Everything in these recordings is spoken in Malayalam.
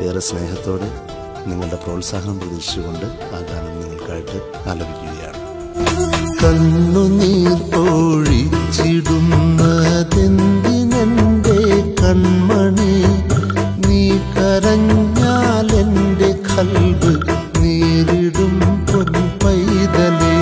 ഏറെ സ്നേഹത്തോടെ നിങ്ങളുടെ പ്രോത്സാഹനം പ്രതീക്ഷിച്ചുകൊണ്ട് ആ ഗാനം നിങ്ങൾക്കായിട്ട് ആലപിക്കുകയാണ് കണ്ണുനീർ ഒഴിച്ചിടുന്നതെന്തിനെന്റെ കൺമണി നീ കരഞ്ഞാൽ എൻ്റെ കൽബ് നേരിടും പൊൻപൈതലേ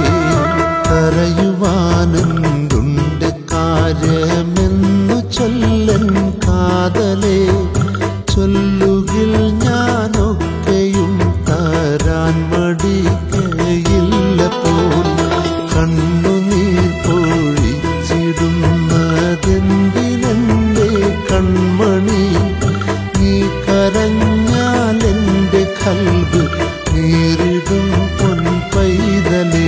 കരയുവാനെന്തുണ്ട് കാര്യമെന്നു ചൊല്ലൻ കാതലേ ചൊല്ലുകിൽ ഞാനൊക്കെയും തരാൻ മടിക്കയില്ല പോൽ കണ്ണുനീർ പൊഴിച്ചിടുന്നതെന്തിനെന്റെ കൺമണി നീ കരഞ്ഞാൽ എൻ്റെ കൽബ് നേരിടും പൊൻപൈതലേ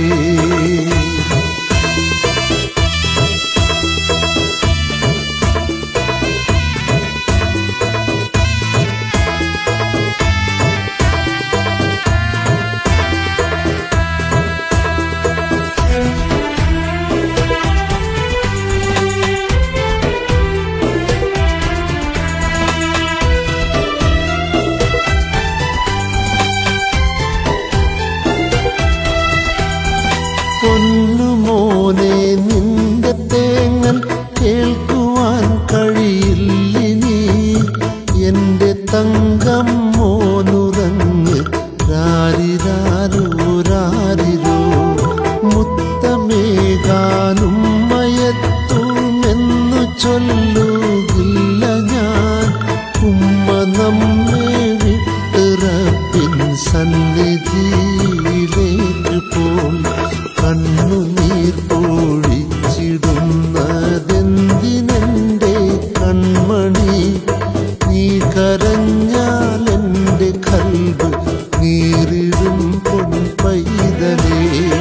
പൊന്നുമോനെ നിന്റെ തേങ്ങൽ കേൾക്കുവാൻ കഴിയില്ലിനി എന്റെ തങ്കം മോനുറങ്ങ് രാരിരാരോ രാരിരോ മുത്തമേകാനും മയത്തുമെന്നു ചൊല്ലുകില്ല ഞാൻ ഉമ്മ നമ്മെ വിട്ടിറപ്പിൻ സന്നിധിയിലേക്ക് പോൽ കണ്ണുനീർ പൊഴിച്ചിടുന്നതെന്തിനെന്റെ കൺമണി നീ കരഞ്ഞാൽ എൻ്റെ കൽബ് നീറിടും പൊൻപൈതലേ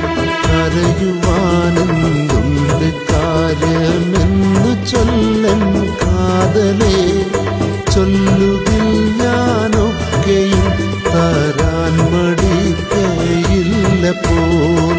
കരയുവാനെന്തുണ്ട് കാര്യമെന്നു ചൊല്ലൻ കാതലേ ചൊല്ലുകിൽ ഞാനൊക്കെയും തരാൻ മടിക്കയില്ല പോൽ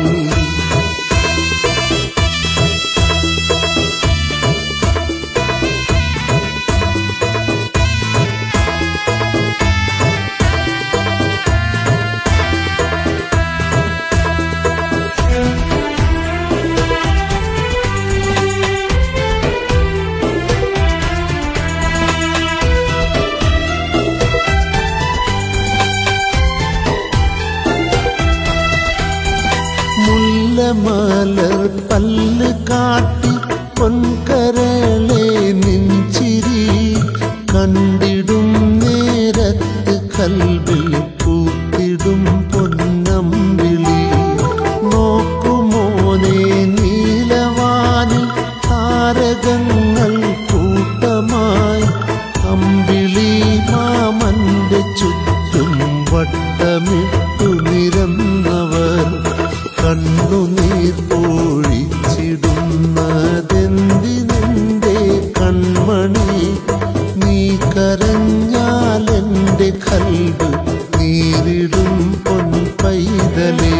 മുല്ലമലർ പല്ല് കാട്ടി പൊൻകരളെ നിൻചിരി കണ്ടിടും നേരത്ത് കൽവിൽ പൂത്തിടും പൊന്നമ്പിളി നോക്കുമോനെ നീലവാനിൽ താരകങ്ങൾ കൂട്ടമായി അമ്പിളി മാമന്റെ ചുറ്റും വട്ടമിട്ടു നിരന്നവർ കണ്ണുനീർ പൊഴിച്ചിടുന്നതെന്തിനെന്റെ കൺമണി നീ കരഞ്ഞാൽ എൻ്റെ കൽബ് നീരിടും പൊൻപൈതലേ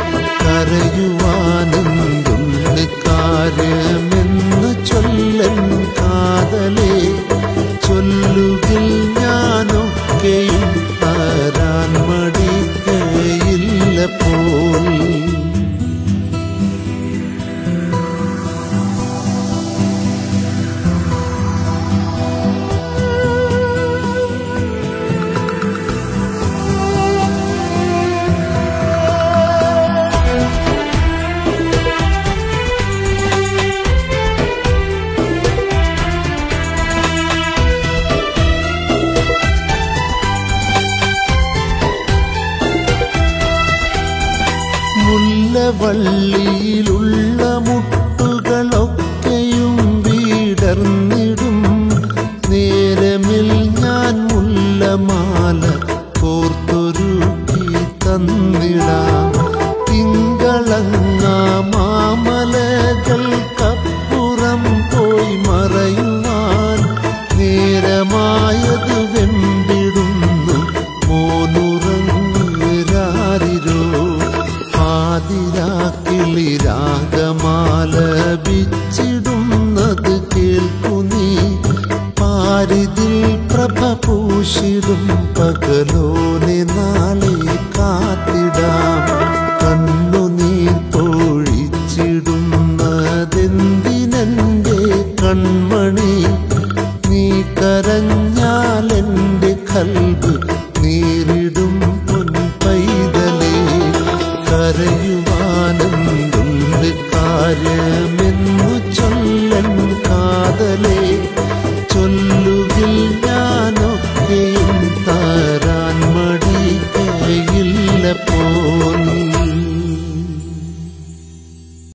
കരയുവാനെന്തുണ്ട് കാര്യമെന്ന് ചൊല്ലൻ കാതലേ ചൊല്ലുകിൽ ഞാനൊക്കെയും തരാൻ മടിക്കയില്ല പോൽ മുല്ലവള്ളിയിലുള്ള മുട്ടുകളൊക്കെയും വീടർന്നിടും നേരമിൽ ഞാൻ മുല്ലമാല കോർത്തൊരുക്കി തന്നിടാം തിങ്കളങ്ങ മാമലകൾക്കപ്പുറം പോയി മറയുവാൻ നേരമായത് വെമ്പിടുന്നു മോനുറങ്ങുരാരിരോ ആതിരാക്കിളി രാഗമാലപിച്ചിടുന്നത് കേൾക്കു നീ പാരിതിൽ പ്രഭ പൂ ക്രൂശിടും പകലോനെ നാളെ കാത്തിടാം